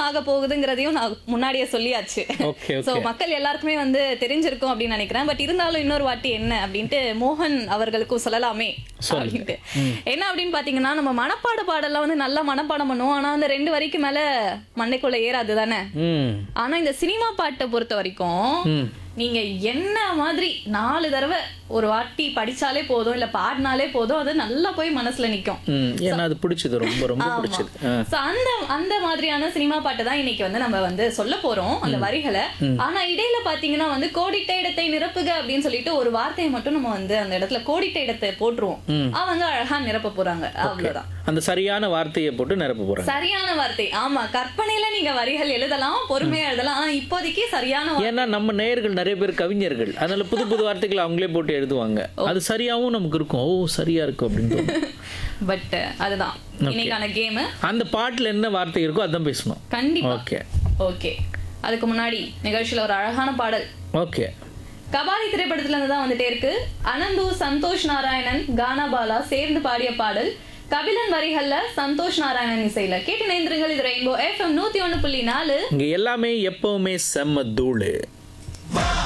ஆக போகுதுங்கிறதையும் நான் முன்னாடியே சொல்லியாச்சு ஓகே சோ ஓகே மக்கள் எல்லாருக்குமே வந்து தெரிஞ்சிருக்கும் அப்படின்னு நினைக்கிறேன் பட் இருந்தாலும் இன்னொரு வாட்டி என்ன அப்படின்ட்டு மோகன் அவர்களுக்கும் சொல்லலாமே அப்படின்ட்டு என்ன அப்படின்னு பாத்தீங்கன்னா நம்ம மனப்பாட பாடல்லாம் வந்து நல்லா மனப்பாடம் பண்ணுவோம் ஆனா அந்த ரெண்டு வரைக்கும் மேல மண்டைக்குள்ள ஏறாது தானே ம் ஆனா இந்த சினிமா பாட்டை பொறுத்த வரைக்கும் ம் நீங்க என்ன மாதிரி நாலு தடவை ஒரு வாட்டி படிச்சாலே போதும் இல்ல பாடினாலே போதும் அது நல்லா போய் மனசுல நிக்கும் ம் ஏன்னா அது பிடிச்சது ரொம்ப ரொம்ப பிடிச்சது ஆ. So, அந்த அந்த மாதிரியான சினிமா பாட்டு தான் இன்னைக்கு வந்து நம்ம வந்து சொல்ல போறோம் அந்த வரிகளை ஆனா இடையில பாத்தீங்கன்னா வந்து கோடிட்ட இடத்தை நிரப்புக அப்படின்னு சொல்லிட்டு ஒரு வார்த்தையை மட்டும் நம்ம வந்து அந்த இடத்துல கோடிட்ட இடத்தை போட்டுருவோம் அவங்க அழகா நிரப்ப போறாங்க அவ்வளவுதான் அந்த சரியான வார்த்தையை போட்டு நிரப்ப போறாங்க சரியான வார்த்தை ஆமா கற்பனையில நீங்க வரிகள் எழுதலாம் பொறுமையா எழுதலாம் ஆனா இப்போதைக்கு சரியான வா- ஏன்னா நம்ம நேயர்கள் நிறைய பேர் கவிஞர்கள் அதனால புது புது வார்த்தைகளை அவங்களே போட்டு எழுதுவாங்க அது சரியாவும் நமக்கு இருக்கும் ஓ சரியா இருக்கும் அப்படின்னு தோணும். பட் அதுதான் இன்னைக்கான கேம் அந்த பாட்டுல என்ன வார்த்தை இருக்கோ அதான் பேசணும் கண்டிப்பா ஓகே ஓகே அதுக்கு முன்னாடி நிகழ்ச்சியில ஒரு அழகான பாடல் ஓகே கபாலி திரைப்படத்துல இருந்து தான் வந்துட்டே இருக்கு அனந்து சந்தோஷ் நாராயணன் கானா பாலா சேர்ந்து பாடிய பாடல் கபிலன் வரிகள்ல சந்தோஷ் நாராயணன் இசையில கேட்டு நேந்திரங்கள் இது ரெயின்போ எஃப்எம் நூத்தி ஒண்ணு புள்ளி நாலு இங்க எல்லாமே எப்பவுமே செம்ம தூளு